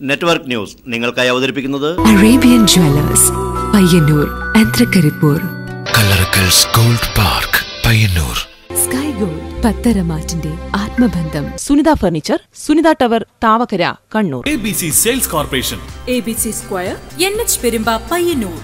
Network news നിങ്ങൾക്കായി അവതരിപ്പിക്കുന്നത് Arabian jewellers Payyanur ആൻത്രക്കരിപ്പൂർ കല്ലറക്കൽസ് gold park Payyanur sky gold പത്തരമാറ്റിന്റെ ആത്മബന്ധം Sunitha furniture Sunitha tower Thavakkara Kannur A B C sales corporation A B C square N H Perumba Payyanur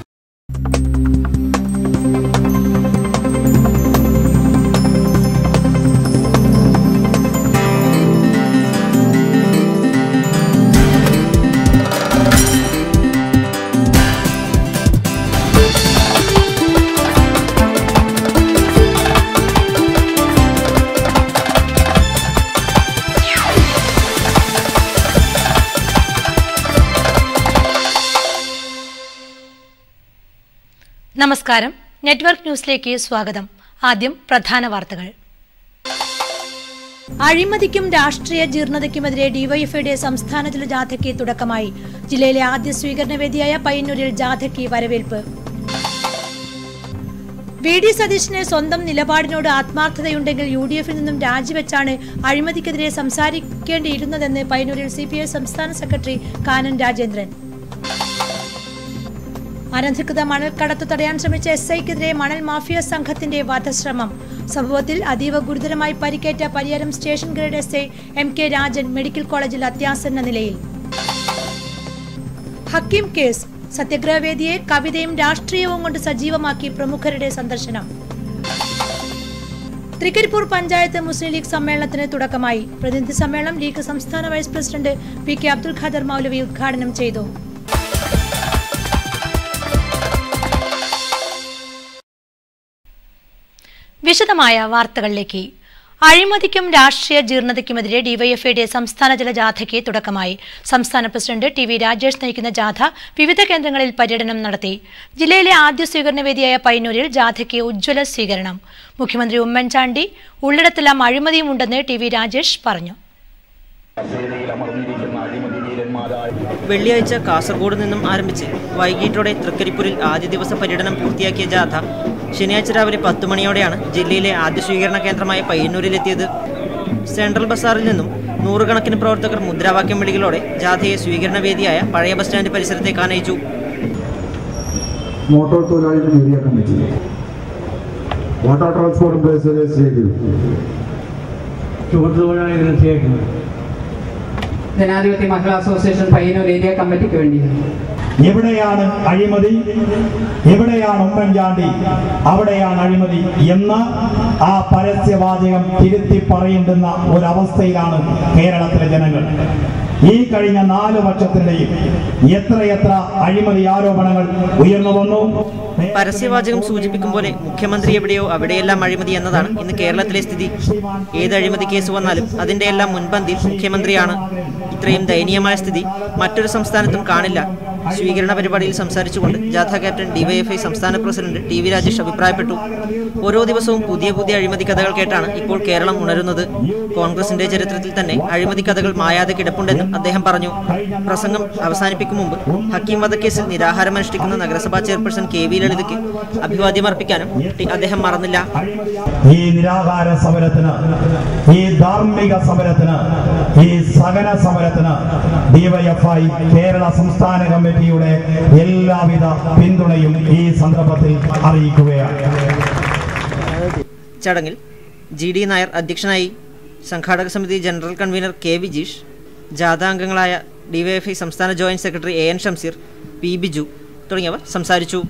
നമസ്കാരം നെറ്റ്വർക്ക് ന്യൂസിലേക്ക് സ്വാഗതം ആദ്യം പ്രധാന വാർത്തകൾ അഴിമതിക്കും രാഷ്ട്രീയ ജീർണതയ്ക്കുമെതിരെ ഡിവൈഎഫ്ഐയുടെ സംസ്ഥാനതല ജാഥയ്ക്ക് തുടക്കമായി ജില്ലയിലെ ആദ്യ സ്വീകരണ വേദിയായ പയ്യന്നൂരിൽ ജാഥയ്ക്ക് വരവേൽപ്പ് വി ഡി സതീശന് സ്വന്തം നിലപാടിനോട് ആത്മാർത്ഥതയുണ്ടെങ്കിൽ യു ഡി എഫിൽ നിന്നും രാജിവെച്ചാണ് അഴിമതിക്കെതിരെ സംസാരിക്കേണ്ടിയിരുന്നതെന്ന് പയ്യന്നൂരിൽ സി പി ഐ സംസ്ഥാന സെക്രട്ടറി കാനൻ രാജേന്ദ്രൻ അനധികൃത മണൽക്കടത്ത് തടയാൻ ശ്രമിച്ച എസ് ഐക്കെതിരെ മണൽ മാഫിയ സംഘത്തിന്റെ വധശ്രമം സംഭവത്തിൽ അതീവ ഗുരുതരമായി പരിക്കേറ്റ Pariyaram station grade S I M K Rajan medical കോളേജിൽ അത്യാസന്ന നിലയിൽ ഹക്കീം കേസ് സത്യഗ്രഹവേദിയെ കവിതയും രാഷ്ട്രീയവും കൊണ്ട് സജീവമാക്കി പ്രമുഖരുടെ സന്ദർശനം തൃക്കരിപ്പൂർ പഞ്ചായത്ത് മുസ്ലിം ലീഗ് സമ്മേളനത്തിന് തുടക്കമായി പ്രതിനിധി സമ്മേളനം ലീഗ് സംസ്ഥാന vice president P K Abdul Khader മൗലവി ഉദ്ഘാടനം ചെയ്തു വിശദമായ വാർത്തകളിലേക്ക് അഴിമതിക്കും രാഷ്ട്രീയ ജീർണതയ്ക്കുമെതിരെ ഡിവൈഎഫ്ഐയുടെ സംസ്ഥാനതല ജാഥയ്ക്ക് തുടക്കമായി സംസ്ഥാന പ്രസിഡന്റ് ടി വി രാജേഷ് നയിക്കുന്ന ജാഥ വിവിധ കേന്ദ്രങ്ങളിൽ പര്യടനം നടത്തി ജില്ലയിലെ ആദ്യ സ്വീകരണ വേദിയായ പയ്യന്നൂരിൽ ജാഥയ്ക്ക് ഉജ്ജ്വല സ്വീകരണം മുഖ്യമന്ത്രി ഉമ്മൻചാണ്ടി ഉള്ളിടത്തെല്ലാം അഴിമതിയും ഉണ്ടെന്ന് ടി വി രാജേഷ് പറഞ്ഞു വെള്ളിയാഴ്ച കാസർഗോഡ് നിന്നും ആരംഭിച്ച് വൈകിട്ടോടെ തൃക്കരിപ്പൂരിൽ ആദ്യ ദിവസ പര്യടനം പൂർത്തിയാക്കിയ ജാഥ ശനിയാഴ്ച രാവിലെ പത്തു മണിയോടെയാണ് ജില്ലയിലെ ആദ്യ സ്വീകരണ കേന്ദ്രമായ പയ്യന്നൂരിലെത്തിയത് സെൻട്രൽ ബസാറിൽ നിന്നും നൂറുകണക്കിന് പ്രവർത്തകർ മുദ്രാവാക്യം വിളികളോടെ ജാഥയെ സ്വീകരണ വേദിയായ പഴയ ബസ് സ്റ്റാൻഡ് പരിസരത്തേക്ക് ആനയിച്ചു മോട്ടോർ തൊഴിലാളികളുടെ ഏരിയ കമ്മിറ്റി വാട്ടർ ട്രാൻസ്പോർട്ട് ബേസിലെ സ്റ്റേഡിയം ചുമട്ടുതൊഴിലാളികൾ stadium Janadhipathya Mahila association Payyanur area കമ്മിറ്റിക്ക് വേണ്ടിയാണ് എവിടെയാണ് അഴിമതി എവിടെയാണ് ഉമ്മൻചാണ്ടി അവിടെയാണ് അഴിമതി എന്ന ആ പരസ്യവാചകം തിരുത്തി പറയേണ്ടുന്ന ഒരവസ്ഥയിലാണ് കേരളത്തിലെ ജനങ്ങൾ ഈ കഴിഞ്ഞ നാല് വർഷത്തിനിടയിൽ എത്രയെത്ര അഴിമതി ആരോപണങ്ങൾ ഉയർന്നു വന്നു പരസ്യവാചകം സൂചിപ്പിക്കും പോലെ മുഖ്യമന്ത്രി എവിടെയോ അവിടെയെല്ലാം അഴിമതി എന്നതാണ് ഇന്ന് കേരളത്തിലെ സ്ഥിതി ഏത് അഴിമതി കേസ് വന്നാലും അതിന്റെ എല്ലാം മുൻപന്തിൽ മുഖ്യമന്ത്രിയാണ് ഇത്രയും ദയനീയമായ സ്ഥിതി മറ്റൊരു സംസ്ഥാനത്തും കാണില്ല സ്വീകരണ പരിപാടിയിൽ സംസാരിച്ചുകൊണ്ട് ജാഥ ക്യാപ്റ്റൻ ഡിവൈഎഫ്ഐ സംസ്ഥാന പ്രസിഡന്റ് ടി വി രാജേഷ് അഭിപ്രായപ്പെട്ടു ഓരോ ദിവസവും പുതിയ പുതിയ അഴിമതി കഥകൾ കേട്ടാണ് ഇപ്പോൾ കേരളം ഉണരുന്നത് കോൺഗ്രസിന്റെ ചരിത്രത്തിൽ തന്നെ അഴിമതി കഥകൾ മായാതെ കിടപ്പുണ്ടെന്നും അദ്ദേഹം പറഞ്ഞു പ്രസംഗം അവസാനിപ്പിക്കും മുമ്പ് ഹക്കീം വധക്കേസിൽ നിരാഹാരമനുഷ്ഠിക്കുന്ന നഗരസഭാ ചെയർപേഴ്സൺ കെ വി ലളിതയ്ക്ക് അഭിവാദ്യം അർപ്പിക്കാനും ടി- അദ്ദേഹം മറന്നില്ല ഈ നിരാഹാര സമരത്തിന് ഈ ധാർമ്മിക സമരത്തിന് ഈ സഹന സമരത്തിന് ഡിവൈഎഫ്ഐ കേരള സംസ്ഥാന കമ്മിറ്റിയുടെ എല്ലാവിധ പിന്തുണയും ഈ സന്ദർഭത്തിൽ അറിയിക്കുകയാണ് ചടങ്ങിൽ ജി ഡി നായർ അധ്യക്ഷനായി സംഘാടക സമിതി ജനറൽ കൺവീനർ കെ വിജീഷ് ജാഥാംഗങ്ങളായ ഡിവൈഎഫ്ഐ സംസ്ഥാന joint secretary A N Shamseer P Biju തുടങ്ങിയവർ സംസാരിച്ചു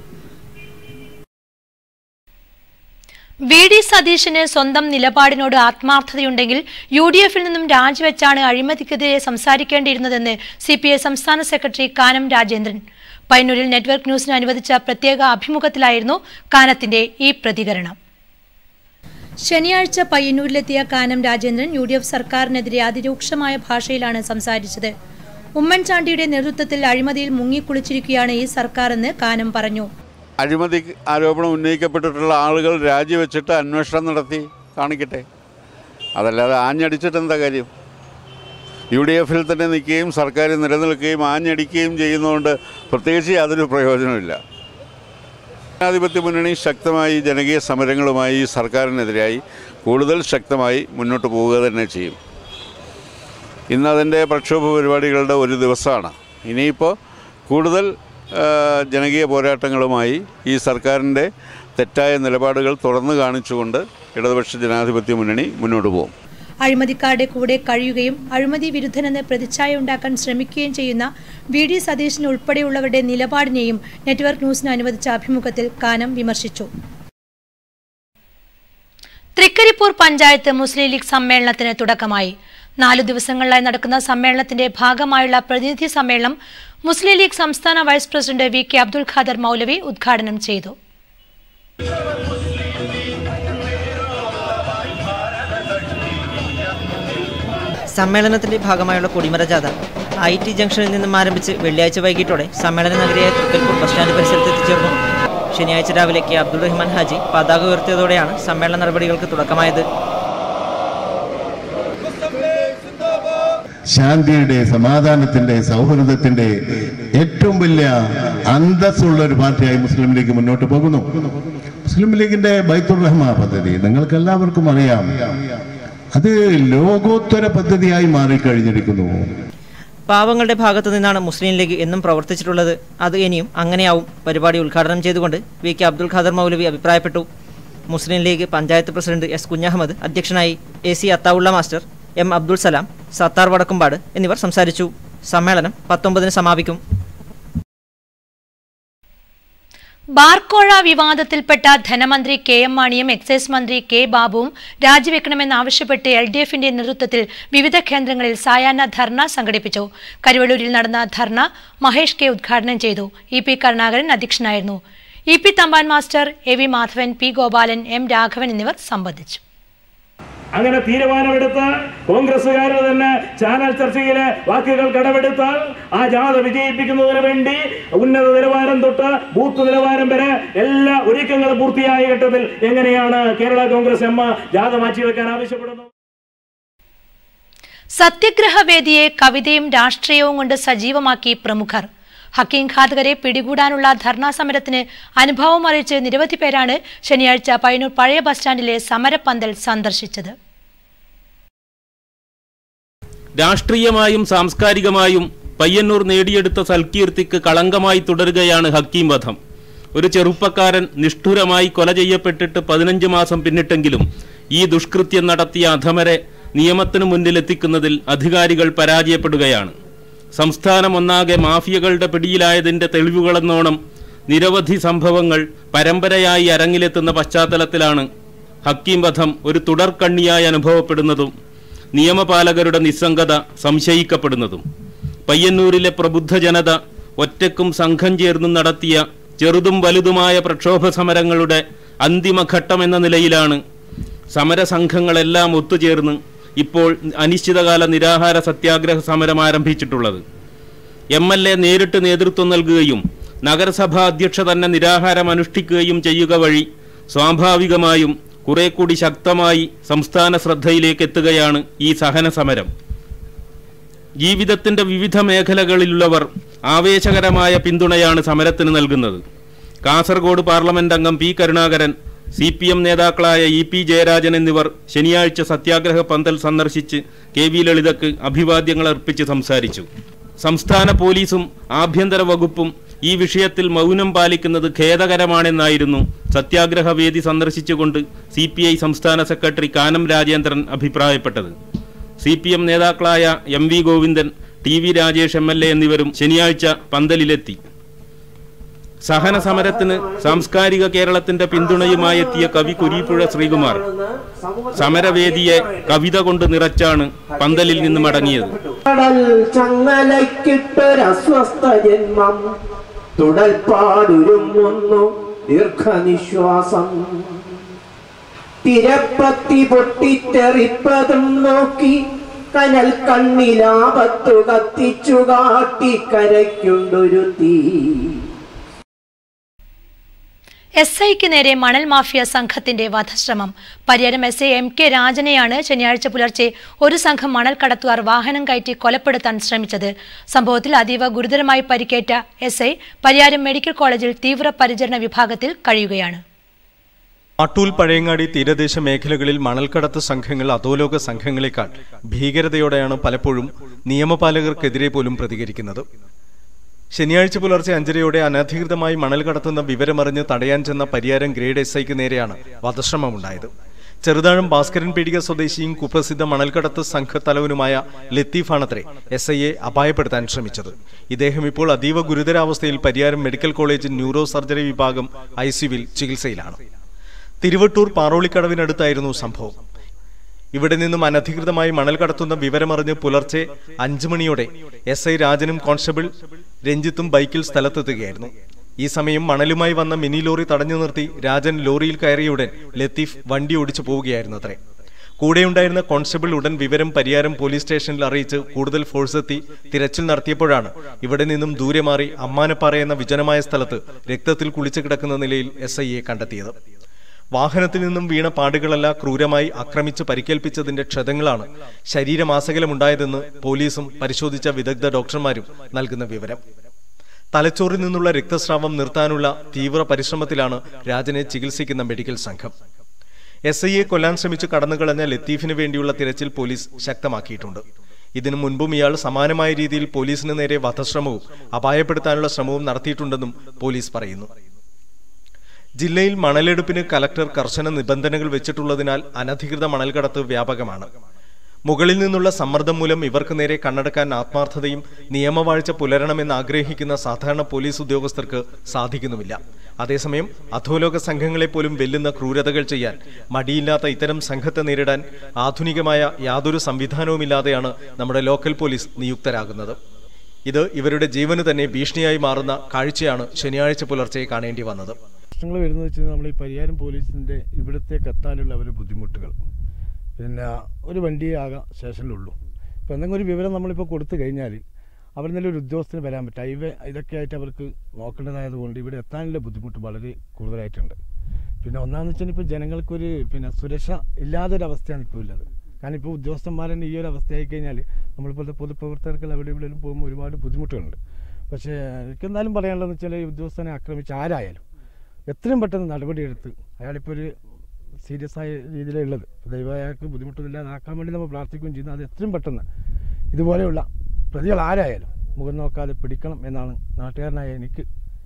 വി ഡി സതീശന് സ്വന്തം നിലപാടിനോട് ആത്മാർത്ഥതയുണ്ടെങ്കിൽ യു ഡി എഫിൽ നിന്നും രാജിവെച്ചാണ് അഴിമതിക്കെതിരെ സംസാരിക്കേണ്ടിയിരുന്നതെന്ന് സി പി ഐ സംസ്ഥാന സെക്രട്ടറി കാനം രാജേന്ദ്രൻ പയ്യന്നൂരിൽ നെറ്റ്വർക്ക് ന്യൂസിന് അനുവദിച്ച പ്രത്യേക അഭിമുഖത്തിലായിരുന്നു കാനത്തിന്റെ ഈ പ്രതികരണം ശനിയാഴ്ച പയ്യന്നൂരിലെത്തിയ Kanam Rajendran U D F സർക്കാരിനെതിരെ അതിരൂക്ഷമായ ഭാഷയിലാണ് സംസാരിച്ചത് ഉമ്മൻചാണ്ടിയുടെ നേതൃത്വത്തിൽ അഴിമതിയിൽ മുങ്ങിക്കുളിച്ചിരിക്കുകയാണ് ഈ സർക്കാരെന്ന് കാനം പറഞ്ഞു അഴിമതി ആരോപണം ഉന്നയിക്കപ്പെട്ടിട്ടുള്ള ആളുകൾ രാജിവെച്ചിട്ട് അന്വേഷണം നടത്തി കാണിക്കട്ടെ അതല്ലാതെ ആഞ്ഞടിച്ചിട്ട് എന്താ കാര്യം യു ഡി എഫിൽ തന്നെ നിൽക്കുകയും സർക്കാർ നിലനിൽക്കുകയും ആഞ്ഞടിക്കുകയും ചെയ്യുന്നതുകൊണ്ട് പ്രത്യേകിച്ച് യാതൊരു പ്രയോജനമില്ല ജനാധിപത്യ മുന്നണി ശക്തമായി ജനകീയ സമരങ്ങളുമായി ഈ സർക്കാരിനെതിരായി കൂടുതൽ ശക്തമായി മുന്നോട്ട് പോവുക തന്നെ ചെയ്യും ഇന്ന് അതിൻ്റെ പ്രക്ഷോഭ പരിപാടികളുടെ ഒരു ദിവസമാണ് ഇനിയിപ്പോൾ കൂടുതൽ ആ, ജനകീയ പോരാട്ടങ്ങളുമായി ഈ സർക്കാരിൻ്റെ തെറ്റായ നിലപാടുകൾ തുറന്നു കാണിച്ചുകൊണ്ട് ഇടതുപക്ഷ ജനാധിപത്യ മുന്നണി മുന്നോട്ട് പോകും അഴിമതിക്കാരുടെ കൂടെ കഴിയുകയും അഴിമതി വിരുദ്ധനെന്ന് പ്രതിച്ഛായ ഉണ്ടാക്കാൻ ശ്രമിക്കുകയും ചെയ്യുന്ന വി ഡി സതീശൻ ഉൾപ്പെടെയുള്ളവരുടെ നിലപാടിനെയും നെറ്റ്വർക്ക് ന്യൂസിന് അനുവദിച്ച അഭിമുഖത്തിൽ കാനം വിമർശിച്ചു തൃക്കരിപ്പൂർ പഞ്ചായത്ത് മുസ്ലിം ലീഗ് സമ്മേളനത്തിന് തുടക്കമായി നാലു ദിവസങ്ങളിലായി നടക്കുന്ന സമ്മേളനത്തിന്റെ ഭാഗമായുള്ള പ്രതിനിധി സമ്മേളനം മുസ്ലിം ലീഗ് സംസ്ഥാന vice president V K Abdul Khader മൗലവി ഉദ്ഘാടനം ചെയ്തു സമ്മേളനത്തിന്റെ ഭാഗമായുള്ള കൊടിമര ജാഥ ഐ ടി ജംഗ്ഷനിൽ നിന്നും ആരംഭിച്ച് വെള്ളിയാഴ്ച വൈകിട്ടോടെ സമ്മേളന നഗരിയായ തൃക്കൽപ്പൂർ ബസ് സ്റ്റാൻഡ് പരിസരത്ത് എത്തിച്ചേർന്നു ശനിയാഴ്ച രാവിലെ കെ അബ്ദുൾ റഹ്മാൻ ഹാജി പതാക ഉയർത്തിയതോടെയാണ് സമ്മേളന നടപടികൾക്ക് തുടക്കമായത് ശാന്തിയുടെ സമാധാനത്തിന്റെ സൗഹൃദത്തിന്റെ ഏറ്റവും വലിയ അന്തസ്സുള്ള ഒരു പാർട്ടിയായി മുസ്ലിം ലീഗ് മുന്നോട്ട് പോകുന്നു മുസ്ലിം ലീഗിന്റെ ബൈത്തുർ റഹ്മ പദ്ധതി നിങ്ങൾക്ക് എല്ലാവർക്കും അറിയാം അത് ലോകോത്തര പദ്ധതിയായി മാറിക്കഴിഞ്ഞിരിക്കുന്നു പാവങ്ങളുടെ ഭാഗത്തു നിന്നാണ് മുസ്ലിം ലീഗ് എന്നും പ്രവർത്തിച്ചിട്ടുള്ളത് അത് ഇനിയും അങ്ങനെയാവും പരിപാടി ഉദ്ഘാടനം ചെയ്തുകൊണ്ട് വി കെ അബ്ദുൽ ഖാദർ മൗലവി അഭിപ്രായപ്പെട്ടു Muslim League panchayat president S Kunhahammed അധ്യക്ഷനായി A C Athaulla master M Abdul Salam Sathar Vadakkumpad എന്നിവർ സംസാരിച്ചു സമ്മേളനം പത്തൊമ്പതിന് സമാപിക്കും ബാർക്കോഴ വിവാദത്തിൽപ്പെട്ട ധനമന്ത്രി കെ എം മാണിയും എക്സൈസ് മന്ത്രി കെ ബാബുവും രാജിവെക്കണമെന്നാവശ്യപ്പെട്ട് എൽ ഡി എഫിന്റെ നേതൃത്വത്തിൽ വിവിധ കേന്ദ്രങ്ങളിൽ സായാഹ്ന ധർണ സംഘടിപ്പിച്ചു കരുവള്ളൂരിൽ നടന്ന ധർണ മഹേഷ് കെ ഉദ്ഘാടനം ചെയ്തു ഇ പി കരുണാകരൻ അധ്യക്ഷനായിരുന്നു E P Thampan master A V Madhavan P Gopalan M Raghavan എന്നിവർ സംബന്ധിച്ചു അങ്ങനെ തീരുമാനമെടുത്ത് കോൺഗ്രസുകാരുടെ തന്നെ ചാനൽ ചർച്ചയിലെ വാക്കുകൾ കടമെടുത്ത് ആ ജാഥ വിജയിപ്പിക്കുന്നതിന് വേണ്ടി ഉന്നത നിലവാരം തൊട്ട് ബൂത്ത് നിലവാരം വരെ എല്ലാ ഒരുക്കങ്ങളും പൂർത്തിയായ ഘട്ടത്തിൽ എങ്ങനെയാണ് കേരള കോൺഗ്രസ് എം ജാഥ മാറ്റിവെക്കാൻ ആവശ്യപ്പെടുന്നത് സത്യഗ്രഹവേദിയെ കവിതയും രാഷ്ട്രീയവും കൊണ്ട് സജീവമാക്കി പ്രമുഖർ ഹക്കീം ഖാദ്ഗരെ പിടികൂടാനുള്ള ധർണാ സമരത്തിന് അനുഭവം അറിയിച്ച് നിരവധി പേരാണ് ശനിയാഴ്ച പയ്യന്നൂർ പഴയ ബസ് സ്റ്റാൻഡിലെ സമരപ്പന്തൽ സന്ദർശിച്ചത് രാഷ്ട്രീയമായും സാംസ്കാരികമായും പയ്യന്നൂർ നേടിയെടുത്ത സൽകീർത്തിക്ക് കളങ്കമായി തുടരുകയാണ് ഹക്കീം വധം ഒരു ചെറുപ്പക്കാരൻ നിഷ്ഠുരമായി കൊല ചെയ്യപ്പെട്ടിട്ട് പതിനഞ്ച് മാസം പിന്നിട്ടെങ്കിലും ഈ ദുഷ്കൃത്യം നടത്തിയ അധമരെ നിയമത്തിനു മുന്നിലെത്തിക്കുന്നതിൽ അധികാരികൾ പരാജയപ്പെടുകയാണ് സംസ്ഥാനം ഒന്നാകെ മാഫിയകളുടെ പിടിയിലായതിന്റെ തെളിവുകളെന്നോണം നിരവധി സംഭവങ്ങൾ പരമ്പരയായി അരങ്ങിലെത്തുന്ന പശ്ചാത്തലത്തിലാണ് ഹക്കീം വധം ഒരു തുടർക്കണ്ണിയായി അനുഭവപ്പെടുന്നതും നിയമപാലകരുടെ നിസ്സംഗത സംശയിക്കപ്പെടുന്നതും പയ്യന്നൂരിലെ പ്രബുദ്ധ ജനത ഒറ്റക്കും സംഘം ചേർന്നും നടത്തിയ ചെറുതും വലുതുമായ പ്രക്ഷോഭ സമരങ്ങളുടെ അന്തിമഘട്ടമെന്ന നിലയിലാണ് സമരസംഘങ്ങളെല്ലാം ഒത്തുചേർന്ന് ഇപ്പോൾ അനിശ്ചിതകാല നിരാഹാര സത്യാഗ്രഹ സമരം ആരംഭിച്ചിട്ടുള്ളത് എം എൽ എ നേരിട്ട് നേതൃത്വം നൽകുകയും നഗരസഭാ അധ്യക്ഷ തന്നെ നിരാഹാരം അനുഷ്ഠിക്കുകയും ചെയ്യുക വഴി സ്വാഭാവികമായും കുറെ കൂടി ശക്തമായി സംസ്ഥാന ശ്രദ്ധയിലേക്ക് എത്തുകയാണ് ഈ സഹന സമരം ജീവിതത്തിന്റെ വിവിധ മേഖലകളിലുള്ളവർ ആവേശകരമായ പിന്തുണയാണ് സമരത്തിന് നൽകുന്നത് കാസർഗോഡ് പാർലമെന്റ് അംഗം P Karunakaran C P M നേതാക്കളായ ഇ പി ജയരാജൻ എന്നിവർ ശനിയാഴ്ച സത്യാഗ്രഹ പന്തൽ സന്ദർശിച്ച് കെ വി ലളിതക്ക് അഭിവാദ്യങ്ങൾ അർപ്പിച്ച് സംസാരിച്ചു സംസ്ഥാന പോലീസും ആഭ്യന്തര വകുപ്പും ഈ വിഷയത്തിൽ മൗനം പാലിക്കുന്നത് ഖേദകരമാണെന്നായിരുന്നു സത്യാഗ്രഹ വേദി സന്ദർശിച്ചുകൊണ്ട് സി പി ഐ സംസ്ഥാന സെക്രട്ടറി കാനം രാജേന്ദ്രൻ അഭിപ്രായപ്പെട്ടത് സി പി എം നേതാക്കളായ M V Govindan T V Rajesh M L A എന്നിവരും ശനിയാഴ്ച പന്തലിലെത്തി സഹന സമരത്തിന് സാംസ്കാരിക കേരളത്തിന്റെ പിന്തുണയുമായി എത്തിയ കവി കുരീപ്പുഴ ശ്രീകുമാർ സമരവേദിയെ കവിത കൊണ്ട് നിറച്ചാണ് പന്തലിൽ നിന്ന് മടങ്ങിയത് കടൽ ചങ്ങലക്കിട്ടൊരസ്വസ്ഥ ജന്മം തുടൽപ്പാടുരുമുന്നു ദീർഘനിശ്വാസം തിരപ്പത്തി പൊട്ടിത്തെറിപ്പതും നോക്കി കനൽ കണ്ണിലാപത്തു കത്തിച്ചു കാട്ടി കരയ്ക്കുണ്ടൊരു തീ എസ് ഐക്ക് നേരെ മണൽ മാഫിയ സംഘത്തിന്റെ വധശ്രമം Pariyaram S I M K രാജനെയാണ് ശനിയാഴ്ച പുലർച്ചെ ഒരു സംഘം മണൽ കടത്തുകാർ വാഹനം കയറ്റി കൊലപ്പെടുത്താൻ ശ്രമിച്ചത് സംഭവത്തിൽ അതീവ ഗുരുതരമായി പരിക്കേറ്റ എസ് ഐ പരിയാരം മെഡിക്കൽ കോളേജിൽ തീവ്രപരിചരണ വിഭാഗത്തിൽ കഴിയുകയാണ് മാട്ടൂൽ പഴയങ്ങാടി തീരദേശ മേഖലകളിൽ മണൽക്കടത്ത് സംഘങ്ങൾ അധോലോക സംഘങ്ങളെക്കാൾ ഭീകരതയോടെയാണ് പലപ്പോഴും നിയമപാലകർക്കെതിരെ പോലും പ്രതികരിക്കുന്നത് ശനിയാഴ്ച പുലർച്ചെ അഞ്ചരയോടെ അനധികൃതമായി മണൽ കടത്തുന്ന വിവരമറിഞ്ഞ് തടയാൻ ചെന്ന പരിയാരം ഗ്രേഡ് എസ് ഐക്ക് നേരെയാണ് വധശ്രമമുണ്ടായത് ചെറുതാഴം ഭാസ്കരൻ പീടിക സ്വദേശിയും കുപ്രസിദ്ധ മണൽക്കടത്ത് സംഘത്തലവനുമായ ലത്തീഫാണത്രേ എസ് ഐയെ അപായപ്പെടുത്താൻ ശ്രമിച്ചത് ഇദ്ദേഹം ഇപ്പോൾ അതീവ ഗുരുതരാവസ്ഥയിൽ Pariyaram medical college neuro surgery വിഭാഗം ഐ സിയുവിൽ ചികിത്സയിലാണ് തിരുവട്ടൂർ പാറോളിക്കടവിനടുത്തായിരുന്നു സംഭവം ഇവിടെ നിന്നും അനധികൃതമായി മണൽ കടത്തുന്ന വിവരമറിഞ്ഞ് പുലർച്ചെ അഞ്ചു മണിയോടെ എസ് ഐ രാജനും കോൺസ്റ്റബിൾ രഞ്ജിത്തും ബൈക്കിൽ സ്ഥലത്തെത്തുകയായിരുന്നു ഈ സമയം മണലുമായി വന്ന മിനി ലോറി തടഞ്ഞു നിർത്തി രാജൻ ലോറിയിൽ കയറിയുടൻ ലത്തീഫ് വണ്ടി ഓടിച്ചു പോവുകയായിരുന്നു അത്രേ കൂടെയുണ്ടായിരുന്ന കോൺസ്റ്റബിൾ ഉടൻ വിവരം പരിയാരം പോലീസ് സ്റ്റേഷനിൽ അറിയിച്ച് കൂടുതൽ ഫോഴ്സ് എത്തി തിരച്ചിൽ നടത്തിയപ്പോഴാണ് ഇവിടെ നിന്നും ദൂരെ മാറി അമ്മാനപ്പാറ എന്ന വിജനമായ സ്ഥലത്ത് രക്തത്തിൽ കുളിച്ചു കിടക്കുന്ന നിലയിൽ എസ് ഐയെ കണ്ടെത്തിയത് വാഹനത്തിൽ നിന്നും വീണ പാടുകളല്ല ക്രൂരമായി ആക്രമിച്ച് പരിക്കേൽപ്പിച്ചതിന്റെ ക്ഷതങ്ങളാണ് ശരീരമാസകലമുണ്ടായതെന്ന് പോലീസും പരിശോധിച്ച വിദഗ്ധ ഡോക്ടർമാരും നൽകുന്ന വിവരം തലച്ചോറിൽ നിന്നുള്ള രക്തസ്രാവം നിർത്താനുള്ള തീവ്ര പരിശ്രമത്തിലാണ് രാജനെ ചികിത്സിക്കുന്ന മെഡിക്കൽ സംഘം എസ് ഐയെ കൊല്ലാൻ ശ്രമിച്ച് കടന്നുകളഞ്ഞ ലത്തീഫിന് വേണ്ടിയുള്ള തിരച്ചിൽ പോലീസ് ശക്തമാക്കിയിട്ടുണ്ട് ഇതിനു മുൻപും ഇയാൾ സമാനമായ രീതിയിൽ പോലീസിന് നേരെ വധശ്രമവും അപായപ്പെടുത്താനുള്ള ശ്രമവും നടത്തിയിട്ടുണ്ടെന്നും പോലീസ് പറയുന്നു ജില്ലയിൽ മണലെടുപ്പിന് കലക്ടർ കർശന നിബന്ധനകൾ വെച്ചിട്ടുള്ളതിനാൽ അനധികൃത മണൽകടത്ത് വ്യാപകമാണ് മുകളിൽ നിന്നുള്ള സമ്മർദ്ദം മൂലം ഇവർക്ക് നേരെ കണ്ണടക്കാൻ ആത്മാർത്ഥതയും നിയമവാഴ്ച പുലരണമെന്ന് ആഗ്രഹിക്കുന്ന സാധാരണ പോലീസ് ഉദ്യോഗസ്ഥർക്ക് സാധിക്കുന്നുമില്ല അതേസമയം അധോലോക സംഘങ്ങളെ പോലും വെല്ലുന്ന ക്രൂരതകൾ ചെയ്യാൻ മടിയില്ലാത്ത ഇത്തരം സംഘത്തെ നേരിടാൻ ആധുനികമായ യാതൊരു സംവിധാനവുമില്ലാതെയാണ് നമ്മുടെ ലോക്കൽ പോലീസ് നിയുക്തരാകുന്നത് ഇത് ഇവരുടെ ജീവന് തന്നെ ഭീഷണിയായി മാറുന്ന കാഴ്ചയാണ് ശനിയാഴ്ച പുലർച്ചെ കാണേണ്ടി വന്നത് പ്രശ്നങ്ങൾ വരുന്നത് വെച്ചാൽ നമ്മൾ ഈ പരിയാരം പോലീസിൻ്റെ ഇവിടത്തേക്ക് എത്താനുള്ള ഒരു ബുദ്ധിമുട്ടുകൾ പിന്നെ ഒരു വണ്ടിയേ ആകാം സ്റ്റേഷനിലുള്ളൂ ഇപ്പോൾ എന്തെങ്കിലും ഒരു വിവരം നമ്മളിപ്പോൾ കൊടുത്തു കഴിഞ്ഞാൽ അവിടെ നിന്നൊരു ഉദ്യോഗസ്ഥന് വരാൻ പറ്റും ഹൈവേ ഇതൊക്കെ ആയിട്ട് അവർക്ക് നോക്കേണ്ടതായതുകൊണ്ട് ഇവിടെ എത്താനുള്ള ബുദ്ധിമുട്ട് വളരെ കൂടുതലായിട്ടുണ്ട് പിന്നെ ഒന്നാമെന്ന് വെച്ചാൽ ഇപ്പോൾ ജനങ്ങൾക്കൊരു പിന്നെ സുരക്ഷ ഇല്ലാത്തൊരവസ്ഥയാണ് ഇപ്പോൾ ഉള്ളത് കാരണം ഇപ്പോൾ ഉദ്യോഗസ്ഥന്മാരെ ഈ ഒരു അവസ്ഥയായി കഴിഞ്ഞാൽ നമ്മളിപ്പോഴത്തെ പൊതുപ്രവർത്തകർക്ക് അവിടെ ഇവിടെ പോകുമ്പോൾ ഒരുപാട് ബുദ്ധിമുട്ടുകളുണ്ട് പക്ഷേ എനിക്കെന്തായാലും പറയാനുള്ളതെന്ന് വെച്ചാൽ ഈ ഉദ്യോഗസ്ഥനെ ആക്രമിച്ച ആരായാലും എത്രയും പെട്ടെന്ന് നടപടിയെടുത്ത് അയാളിപ്പോൾ ഒരു സീരിയസ് ആയ രീതിയിലുള്ളത് ദൈവം അയാൾക്ക് ബുദ്ധിമുട്ടൊന്നുമില്ലാതെ ആക്കാൻ വേണ്ടി നമ്മൾ പ്രാർത്ഥിക്കുകയും ചെയ്യുന്നു അത് എത്രയും പെട്ടെന്ന് ഇതുപോലെയുള്ള പ്രതികൾ ആരായാലും മുഖം നോക്കാതെ പിടിക്കണം എന്നാണ് നാട്ടുകാരനായ എനിക്ക്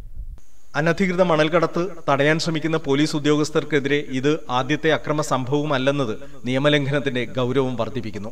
അനധികൃത മണൽകടത്ത് തടയാൻ ശ്രമിക്കുന്ന പോലീസ് ഉദ്യോഗസ്ഥർക്കെതിരെ ഇത് ആദ്യത്തെ അക്രമ സംഭവമല്ലെന്നത് നിയമലംഘനത്തിന്റെ ഗൗരവം വർദ്ധിപ്പിക്കുന്നു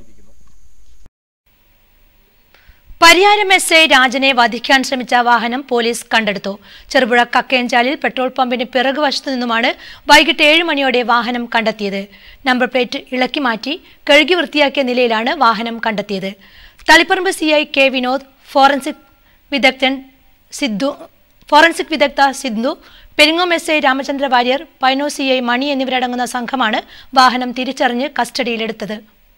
പരിയാരം എസ് ഐ രാജനെ വധിക്കാൻ ശ്രമിച്ച വാഹനം പോലീസ് കണ്ടെടുത്തു ചെറുപുഴ കക്കയഞ്ചാലിൽ പെട്രോൾ പമ്പിന് പിറകുവശത്തു നിന്നുമാണ് വൈകിട്ട് ഏഴ് മണിയോടെ വാഹനം കണ്ടെത്തിയത് നമ്പർ പ്ലേറ്റ് ഇളക്കി മാറ്റി കഴുകി വൃത്തിയാക്കിയ നിലയിലാണ് വാഹനം കണ്ടെത്തിയത് Taliparamba C I K Vinod forensic വിദഗ്ധൻ സിദ്ധു ഫോറൻസിക് വിദഗ്ധ സിന്ധു പെരിങ്ങോം എസ് ഐ രാമചന്ദ്ര വാര്യർ പൈനോ സി ഐ മണി എന്നിവരടങ്ങുന്ന സംഘമാണ് വാഹനം തിരിച്ചറിഞ്ഞ് കസ്റ്റഡിയിലെടുത്തത്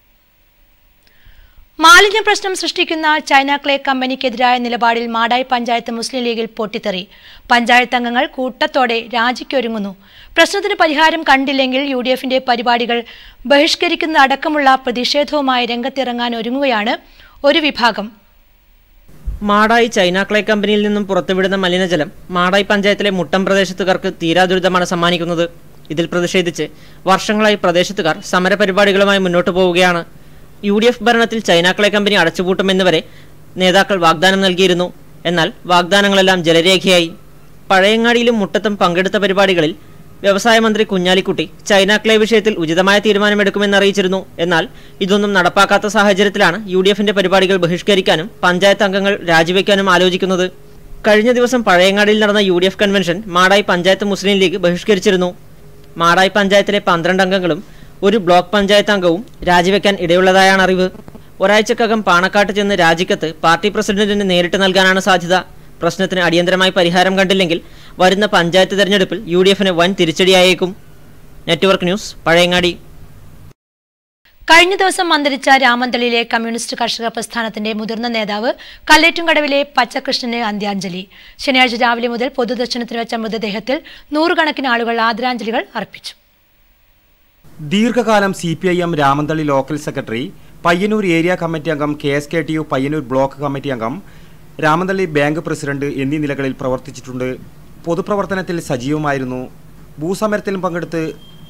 മാലിന്യ പ്രശ്നം സൃഷ്ടിക്കുന്ന ചൈന ക്ലേ കമ്പനിക്കെതിരായ നിലപാടിൽ മാടായി പഞ്ചായത്ത് മുസ്ലിം ലീഗിൽ പൊട്ടിത്തെറി പഞ്ചായത്ത് അംഗങ്ങൾ കൂട്ടത്തോടെ രാജിക്കൊരുങ്ങുന്നു പ്രശ്നത്തിന് പരിഹാരം കണ്ടില്ലെങ്കിൽ യു ഡി എഫിന്റെ പരിപാടികൾ ബഹിഷ്കരിക്കുന്ന അടക്കമുള്ള പ്രതിഷേധവുമായി രംഗത്തിറങ്ങാൻ ഒരുങ്ങുകയാണ് ഒരു വിഭാഗം മാടായി ചൈന ക്ലേ കമ്പനിയിൽ നിന്നും പുറത്തുവിടുന്ന മലിനജലം മാടായി പഞ്ചായത്തിലെ മുട്ടം പ്രദേശത്തുകാർക്ക് തീരാദുരിതമാണ് സമ്മാനിക്കുന്നത് ഇതിൽ പ്രതിഷേധിച്ച് വർഷങ്ങളായി പ്രദേശത്തുകാർ സമരപരിപാടികളുമായി മുന്നോട്ടു പോവുകയാണ് യു ഡി എഫ് ഭരണത്തിൽ ചൈന ക്ലേ കമ്പനി അടച്ചുപൂട്ടുമെന്ന് വരെ നേതാക്കൾ വാഗ്ദാനം നൽകിയിരുന്നു എന്നാൽ വാഗ്ദാനങ്ങളെല്ലാം ജലരേഖയായി പഴയങ്ങാടിയിലും മുട്ടത്തും പങ്കെടുത്ത പരിപാടികളിൽ വ്യവസായ മന്ത്രി കുഞ്ഞാലിക്കുട്ടി ചൈന ക്ലേ വിഷയത്തിൽ ഉചിതമായ തീരുമാനമെടുക്കുമെന്ന് അറിയിച്ചിരുന്നു എന്നാൽ ഇതൊന്നും നടപ്പാക്കാത്ത സാഹചര്യത്തിലാണ് യു ഡി എഫിന്റെ പരിപാടികൾ ബഹിഷ്കരിക്കാനും പഞ്ചായത്ത് അംഗങ്ങൾ രാജിവെക്കാനും ആലോചിക്കുന്നത് കഴിഞ്ഞ ദിവസം പഴയങ്ങാടിയിൽ നടന്ന U D F convention Madayi panchayat Muslim League ബഹിഷ്കരിച്ചിരുന്നു മാടായി പഞ്ചായത്തിലെ പന്ത്രണ്ട് അംഗങ്ങളും ഒരു ബ്ലോക്ക് പഞ്ചായത്ത് അംഗവും രാജിവെക്കാൻ ഇടയുള്ളതായാണ് അറിവ് ഒരാഴ്ചക്കകം പാണക്കാട്ട് ചെന്ന് രാജിക്കത്ത് പാർട്ടി പ്രസിഡന്റിന് നേരിട്ട് നൽകാനാണ് സാധ്യത പ്രശ്നത്തിന് അടിയന്തരമായി പരിഹാരം കണ്ടില്ലെങ്കിൽ വരുന്ന പഞ്ചായത്ത് തെരഞ്ഞെടുപ്പിൽ യു ഡി എഫിന് വൻ തിരിച്ചടിയായേക്കും നെറ്റ്വർക്ക് ന്യൂസ് പഴയങ്ങാടി കഴിഞ്ഞ ദിവസം അന്തരിച്ച രാമന്തളിയിലെ കമ്മ്യൂണിസ്റ്റ് കർഷക പ്രസ്ഥാനത്തിന്റെ മുതിർന്ന നേതാവ് കല്ലേറ്റുംകടവിലെ പച്ചകൃഷ്ണന് അന്ത്യാഞ്ജലി ശനിയാഴ്ച രാവിലെ മുതൽ പൊതുദർശനത്തിന് വെച്ച മൃതദേഹത്തിൽ നൂറുകണക്കിന് ആളുകൾ ആദരാഞ്ജലികൾ അർപ്പിച്ചു ദീർഘകാലം C P I M Ramanthali local secretary Payyanur area committee അംഗം K S K T U Payyanur block committee അംഗം രാമന്തളി ബാങ്ക് പ്രസിഡന്റ് എന്നീ നിലകളിൽ പ്രവർത്തിച്ചിട്ടുണ്ട് പൊതുപ്രവർത്തനത്തിൽ സജീവമായിരുന്നു ഭൂസമരത്തിലും പങ്കെടുത്ത്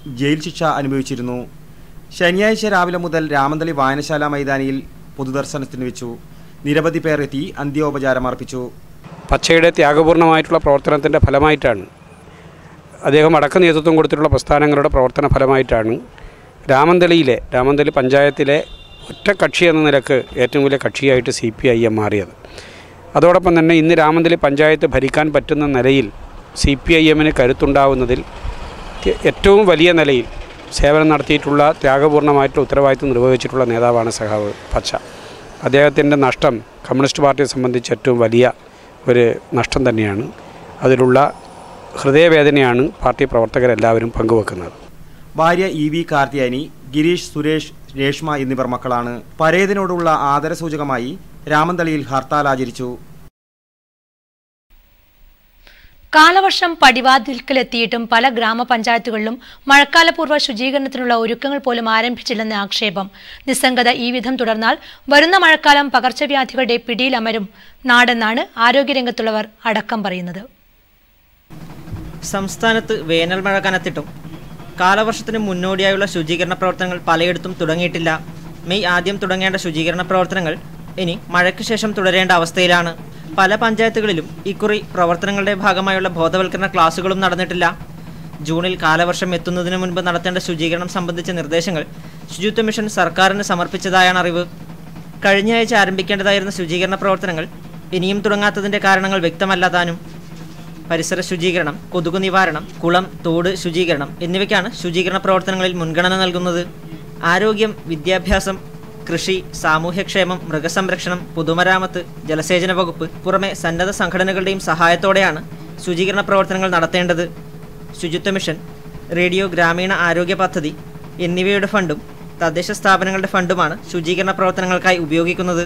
ജയിൽ ശിക്ഷ അനുഭവിച്ചിരുന്നു ശനിയാഴ്ച രാവിലെ മുതൽ രാമന്തളി വായനശാല മൈതാനിയിൽ പൊതുദർശനത്തിന് വെച്ചു നിരവധി പേർ എത്തി അന്ത്യോപചാരം അർപ്പിച്ചു പച്ചയുടെ ത്യാഗപൂർണമായിട്ടുള്ള പ്രവർത്തനത്തിൻ്റെ ഫലമായിട്ടാണ് അദ്ദേഹം അടക്ക നേതൃത്വം കൊടുത്തിട്ടുള്ള പ്രസ്ഥാനങ്ങളുടെ പ്രവർത്തന ഫലമായിട്ടാണ് രാമന്തളിയിലെ രാമന്തളി പഞ്ചായത്തിലെ ഒറ്റ കക്ഷി എന്ന നിലക്ക് ഏറ്റവും വലിയ കക്ഷിയായിട്ട് സി പി ഐ എം മാറിയത് അതോടൊപ്പം തന്നെ ഇന്ന് രാമന്തളി പഞ്ചായത്ത് ഭരിക്കാൻ പറ്റുന്ന നിലയിൽ സി പി ഐ എമ്മിന് കരുത്തുണ്ടാവുന്നതിൽ ഏറ്റവും വലിയ നിലയിൽ സേവനം നടത്തിയിട്ടുള്ള ത്യാഗപൂർണ്ണമായിട്ടുള്ള ഉത്തരവാദിത്വം നിർവഹിച്ചിട്ടുള്ള നേതാവാണ് സഖാവ് പച്ച അദ്ദേഹത്തിൻ്റെ നഷ്ടം കമ്മ്യൂണിസ്റ്റ് പാർട്ടിയെ സംബന്ധിച്ച് ഏറ്റവും വലിയ ഒരു നഷ്ടം തന്നെയാണ് അതിലുള്ള ഹൃദയവേദനയാണ് പാർട്ടി പ്രവർത്തകരെല്ലാവരും പങ്കുവെക്കുന്നത് ഭാര്യ ഇ വി കാർത്തിയാനി ഗിരീഷ് സുരേഷ് രേഷ്മ എന്നിവർ മക്കളാണ് പരേതിനോടുള്ള ആദരസൂചകമായി രാമന്തളിയിൽ ഹർത്താൽ ആചരിച്ചു കാലവർഷം പടിവാതിൽക്കലെത്തിയിട്ടും പല ഗ്രാമപഞ്ചായത്തുകളിലും മഴക്കാലപൂർവ്വ ശുചീകരണത്തിനുള്ള ഒരുക്കങ്ങൾ പോലും ആരംഭിച്ചില്ലെന്ന ആക്ഷേപം നിസ്സംഗത ഈ വിധം തുടർന്നാൽ വരുന്ന മഴക്കാലം പകർച്ചവ്യാധികളുടെ പിടിയിലമരും നാടെന്നാണ് ആരോഗ്യരംഗത്തുള്ളവർ അടക്കം പറയുന്നത് സംസ്ഥാനത്ത് വേനൽ മഴ കനത്തിട്ടും കാലവർഷത്തിന് മുന്നോടിയായുള്ള ശുചീകരണ പ്രവർത്തനങ്ങൾ പലയിടത്തും തുടങ്ങിയിട്ടില്ല മെയ് ആദ്യം തുടങ്ങേണ്ട ശുചീകരണ പ്രവർത്തനങ്ങൾ ഇനി മഴയ്ക്ക് ശേഷം തുടരേണ്ട അവസ്ഥയിലാണ് പല പഞ്ചായത്തുകളിലും ഇക്കുറി പ്രവർത്തനങ്ങളുടെ ഭാഗമായുള്ള ബോധവൽക്കരണ ക്ലാസുകളും നടന്നിട്ടില്ല ജൂണിൽ കാലവർഷം എത്തുന്നതിന് മുൻപ് നടത്തേണ്ട ശുചീകരണം സംബന്ധിച്ച നിർദ്ദേശങ്ങൾ ശുചിത്വ മിഷൻ സർക്കാരിന് സമർപ്പിച്ചതായാണ് അറിവ് കഴിഞ്ഞ ആഴ്ച ആരംഭിക്കേണ്ടതായിരുന്ന ശുചീകരണ പ്രവർത്തനങ്ങൾ ഇനിയും തുടങ്ങാത്തതിന്റെ കാരണങ്ങൾ വ്യക്തമല്ല താനും പരിസര ശുചീകരണം കൊതുകു നിവാരണം കുളം തോട് ശുചീകരണം എന്നിവയ്ക്കാണ് ശുചീകരണ പ്രവർത്തനങ്ങളിൽ മുൻഗണന നൽകുന്നത് ആരോഗ്യം വിദ്യാഭ്യാസം കൃഷി സാമൂഹ്യക്ഷേമം മൃഗസംരക്ഷണം പൊതുമരാമത്ത് ജലസേചന വകുപ്പ് പുറമെ സന്നദ്ധ സംഘടനകളുടെയും സഹായത്തോടെയാണ് ശുചീകരണ പ്രവർത്തനങ്ങൾ നടത്തേണ്ടത് ശുചിത്വ മിഷൻ റേഡിയോ ഗ്രാമീണ ആരോഗ്യ പദ്ധതി എന്നിവയുടെ ഫണ്ടും തദ്ദേശ സ്ഥാപനങ്ങളുടെ ഫണ്ടുമാണ് ശുചീകരണ പ്രവർത്തനങ്ങൾക്കായി ഉപയോഗിക്കുന്നത്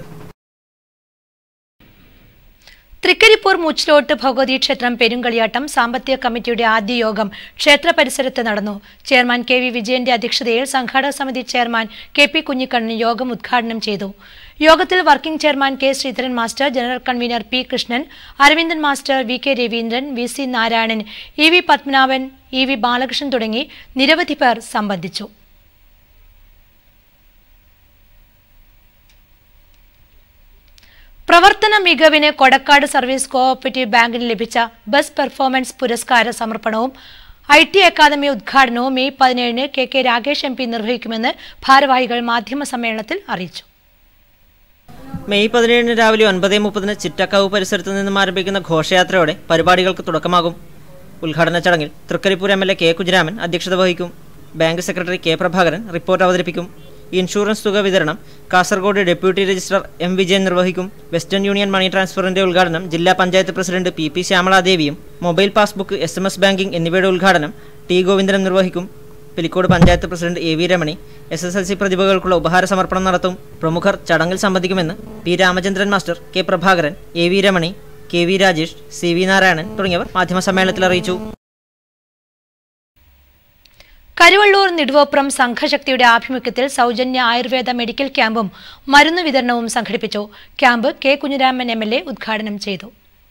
തൃക്കരിപ്പൂർ മുച്ചിലോട്ട് ഭഗവതി ക്ഷേത്രം പെരുങ്കളിയാട്ടം സാമ്പത്തിക കമ്മിറ്റിയുടെ ആദ്യ യോഗം ക്ഷേത്ര പരിസരത്ത് നടന്നു ചെയർമാൻ കെ വി വിജയന്റെ അധ്യക്ഷതയിൽ സംഘാടക സമിതി ചെയർമാൻ കെ പി കുഞ്ഞിക്കണ്ണൻ യോഗം ഉദ്ഘാടനം ചെയ്തു യോഗത്തിൽ working chairman K Sreedharan master general convener P Krishnan Aravindan master V K Raveendran V C Narayanan E V Padmanabhan E V Balakrishnan തുടങ്ങി നിരവധി പേർ സംബന്ധിച്ചു പ്രവർത്തന മികവിന് കൊടക്കാട് സർവീസ് കോഓപ്പറേറ്റീവ് ബാങ്കിന് ലഭിച്ച ബസ് പെർഫോമൻസ് പുരസ്കാര സമർപ്പണവും ഐ ടി അക്കാദമി ഉദ്ഘാടനവും മെയ് പതിനേഴിന് K K Ragesh M P നിർവഹിക്കുമെന്ന് ഭാരവാഹികൾ മാധ്യമ സമ്മേളനത്തിൽ അറിയിച്ചു മെയ് പതിനേഴിന് രാവിലെ ഒൻപത് മുപ്പതിന് ചിറ്റക്കാവ് പരിസരത്ത് നിന്നും ആരംഭിക്കുന്ന ഘോഷയാത്രയോടെ പരിപാടികൾക്ക് തുടക്കമാകും ഉദ്ഘാടന ചടങ്ങിൽ Thrikaripur M L A K Kunhiraman അധ്യക്ഷത വഹിക്കും bank secretary K Prabhakaran report അവതരിപ്പിക്കും ഇൻഷുറൻസ് തുക വിതരണം Kasaragod deputy registrar M Vijayan നിർവഹിക്കും വെസ്റ്റേൺ യൂണിയൻ മണി ട്രാൻസ്ഫറിന്റെ ഉദ്ഘാടനം ജില്ലാ പഞ്ചായത്ത് പ്രസിഡന്റ് പി പി ശ്യാമളാദേവിയും mobile passbook S M S banking എന്നിവയുടെ ഉദ്ഘാടനം ടി ഗോവിന്ദനും നിർവഹിക്കും Pilicode panchayat president A V Ramani S S L C പ്രതിഭകൾക്കുള്ള ഉപഹാര സമർപ്പണം നടത്തും പ്രമുഖർ ചടങ്ങിൽ സംബന്ധിക്കുമെന്ന് P Ramachandran master K Prabhakaran A V Ramani K V Rajesh C V Narayanan തുടങ്ങിയവർ മാധ്യമസമ്മേളനത്തിൽ അറിയിച്ചു കരുവള്ളൂർ നെടുവോപ്രം സംഘശക്തിയുടെ ആഭിമുഖ്യത്തിൽ സൗജന്യ ആയുർവേദ മെഡിക്കൽ ക്യാമ്പും മരുന്ന് വിതരണവും സംഘടിപ്പിച്ചു camp K Kunhiraman M L A ഉദ്ഘാടനം ചെയ്തു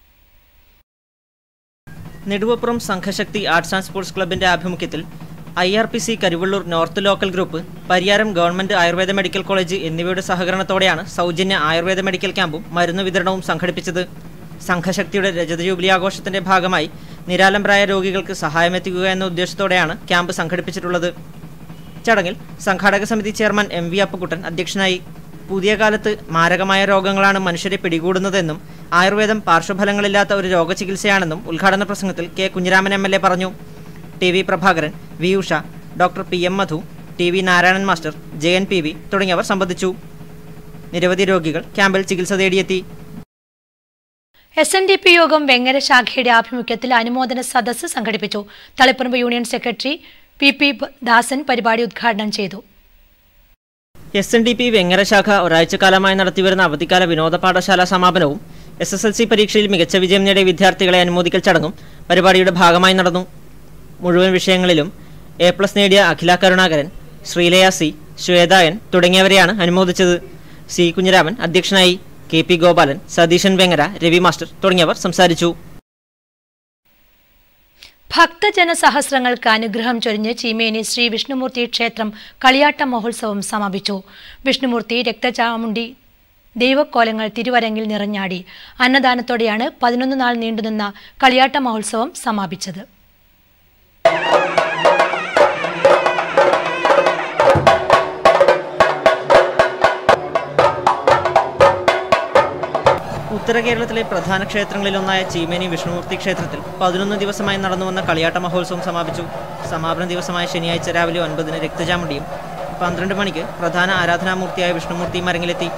Neduvappuram Sanghashakti arts and sports ക്ലബിന്റെ ആഭിമുഖ്യത്തിൽ I R P C Karuvallur north local group Pariyaram government Ayurveda medical college എന്നിവയുടെ സഹകരണത്തോടെയാണ് സൗജന്യ ആയുർവേദ മെഡിക്കൽ ക്യാമ്പും മരുന്ന് വിതരണവും സംഘടിപ്പിച്ചത് സംഘശക്തിയുടെ രജത ജൂബിലി ആഘോഷത്തിന്റെ ഭാഗമായി നിരാലംബരായ രോഗികൾക്ക് സഹായമെത്തിക്കുക എന്ന ഉദ്ദേശത്തോടെയാണ് ക്യാമ്പ് സംഘടിപ്പിച്ചിട്ടുള്ളത് ചടങ്ങിൽ സംഘാടക സമിതി ചെയർമാൻ എം വി അപ്പക്കുട്ടൻ അധ്യക്ഷനായി പുതിയ കാലത്ത് മാരകമായ രോഗങ്ങളാണ് മനുഷ്യരെ പിടികൂടുന്നതെന്നും ആയുർവേദം പാർശ്വഫലങ്ങളില്ലാത്ത ഒരു രോഗചികിത്സയാണെന്നും ഉദ്ഘാടന പ്രസംഗത്തിൽ K Kunhiraman M L A പറഞ്ഞു T V Prabhakaran V Usha doctor P M Madhu T V Narayanan master J N P V തുടങ്ങിയവർ സംബന്ധിച്ചു നിരവധി രോഗികൾ ക്യാമ്പിൽ ചികിത്സ തേടിയെത്തി എസ് എൻ ഡി പി യോഗം വെങ്ങര ശാഖയുടെ ആഭിമുഖ്യത്തിൽ അനുമോദന സദസ്സ് സംഘടിപ്പിച്ചു Taliparamba union secretary P P Dasan പരിപാടി ഉദ്ഘാടനം ചെയ്തു S N D P Vengara ശാഖ ഒരാഴ്ചക്കാലമായി നടത്തിവരുന്ന അവധിക്കാല വിനോദ പാഠശാല സമാപനവും എസ് എസ് എൽ സി പരീക്ഷയിൽ മികച്ച വിജയം നേടിയ വിദ്യാർത്ഥികളെ അനുമോദിക്കൽ ചടങ്ങും പരിപാടിയുടെ ഭാഗമായി നടന്നു മുഴുവൻ വിഷയങ്ങളിലും എ പ്ലസ് നേടിയ അഖില കരുണാകരൻ ശ്രീലയ സി ശ്വേതായൻ തുടങ്ങിയവരെയാണ് അനുമോദിച്ചത് സി കുഞ്ഞിരാമൻ അധ്യക്ഷനായി K P Gopalan Satheesan Vengara Ravi master തുടങ്ങിയവർ സംസാരിച്ചു ഭക്തജന സഹസ്രങ്ങൾക്ക് അനുഗ്രഹം ചൊരിഞ്ഞ് ചീമേനി ശ്രീ വിഷ്ണുമൂർത്തി ക്ഷേത്രം കളിയാട്ട മഹോത്സവം സമാപിച്ചു വിഷ്ണുമൂർത്തി രക്തചാമുണ്ടി ദൈവക്കോലങ്ങൾ തിരുവരങ്ങിൽ നിറഞ്ഞാടി അന്നദാനത്തോടെയാണ് പതിനൊന്ന് നാൾ നീണ്ടുനിന്ന കളിയാട്ട മഹോത്സവം സമാപിച്ചത് ഉത്തര കേരളത്തിലെ പ്രധാന ക്ഷേത്രങ്ങളിലൊന്നായ ചീമേനി വിഷ്ണുമൂർത്തി ക്ഷേത്രത്തിൽ പതിനൊന്ന് ദിവസമായി നടന്നുവന്ന കളിയാട്ട മഹോത്സവം സമാപിച്ചു സമാപന ദിവസമായ ശനിയാഴ്ച രാവിലെ ഒൻപതിന് രക്തചാമുണ്ടിയും പന്ത്രണ്ട് മണിക്ക് പ്രധാന ആരാധനാമൂർത്തിയായ വിഷ്ണുമൂർത്തിയും അരങ്ങിലെത്തി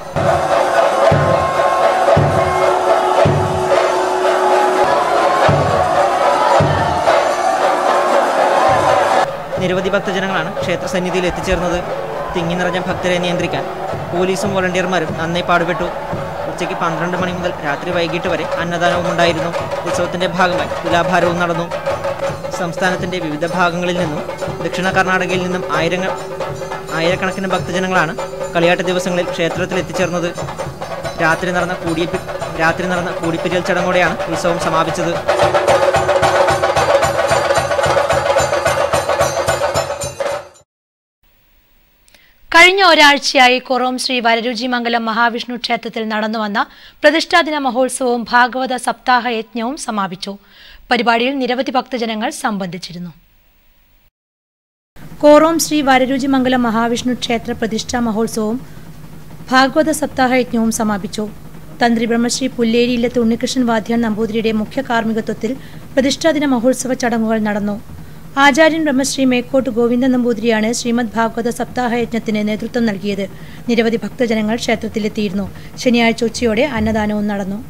നിരവധി ഭക്തജനങ്ങളാണ് ക്ഷേത്ര സന്നിധിയിൽ എത്തിച്ചേർന്നത് തിങ്ങി നിറഞ്ഞ ഭക്തരെ നിയന്ത്രിക്കാൻ പോലീസും വോളണ്ടിയർമാരും നന്നായി പാടുപെട്ടു ഉച്ചയ്ക്ക് പന്ത്രണ്ട് മണി മുതൽ രാത്രി വൈകിട്ട് വരെ അന്നദാനവും ഉണ്ടായിരുന്നു ഉത്സവത്തിന്റെ ഭാഗമായി തുലാഭാരവും നടന്നു സംസ്ഥാനത്തിന്റെ വിവിധ ഭാഗങ്ങളിൽ നിന്നും ദക്ഷിണ കർണാടകയിൽ നിന്നും ആയിരങ്ങൾ ആയിരക്കണക്കിന് ഭക്തജനങ്ങളാണ് കളിയാട്ട ദിവസങ്ങളിൽ ക്ഷേത്രത്തിൽ എത്തിച്ചേർന്നത് രാത്രി നടന്ന കൂടിയ രാത്രി നടന്ന കൂടിപ്പിരിയൽ ചടങ്ങോടെയാണ് ഉത്സവം സമാപിച്ചത് കഴിഞ്ഞ ഒരാഴ്ചയായി കൊറോം ശ്രീ വരരുചിമംഗലം മഹാവിഷ്ണു ക്ഷേത്രത്തിൽ നടന്നുവന്ന പ്രതിഷ്ഠാദിന മഹോത്സവവും ഭാഗവത സപ്താഹ യജ്ഞവും സമാപിച്ചു പരിപാടിയിൽ നിരവധി ഭക്തജനങ്ങൾ സംബന്ധിച്ചിരുന്നു കോറോം ശ്രീ വരരുചിമംഗലം മഹാവിഷ്ണു ക്ഷേത്ര പ്രതിഷ്ഠാ മഹോത്സവവും ഭാഗവത സപ്താഹ യജ്ഞവും സമാപിച്ചു തന്ത്രി ബ്രഹ്മശ്രീ പുല്ലേരിയില്ലത്ത് ഉണ്ണികൃഷ്ണൻ വാദ്യാൻ നമ്പൂതിരിയുടെ മുഖ്യ കാർമ്മികത്വത്തിൽ പ്രതിഷ്ഠാദിന മഹോത്സവ ചടങ്ങുകൾ നടന്നു ആചാര്യൻ ബ്രഹ്മശ്രീ മേക്കോട്ട് ഗോവിന്ദൻ നമ്പൂതിരിയാണ് ശ്രീമദ് ഭാഗവത സപ്താഹ യജ്ഞത്തിന് നേതൃത്വം നൽകിയത് നിരവധി ഭക്തജനങ്ങൾ ക്ഷേത്രത്തിലെത്തിയിരുന്നു ശനിയാഴ്ച ഉച്ചയോടെ അന്നദാനവും നടന്നു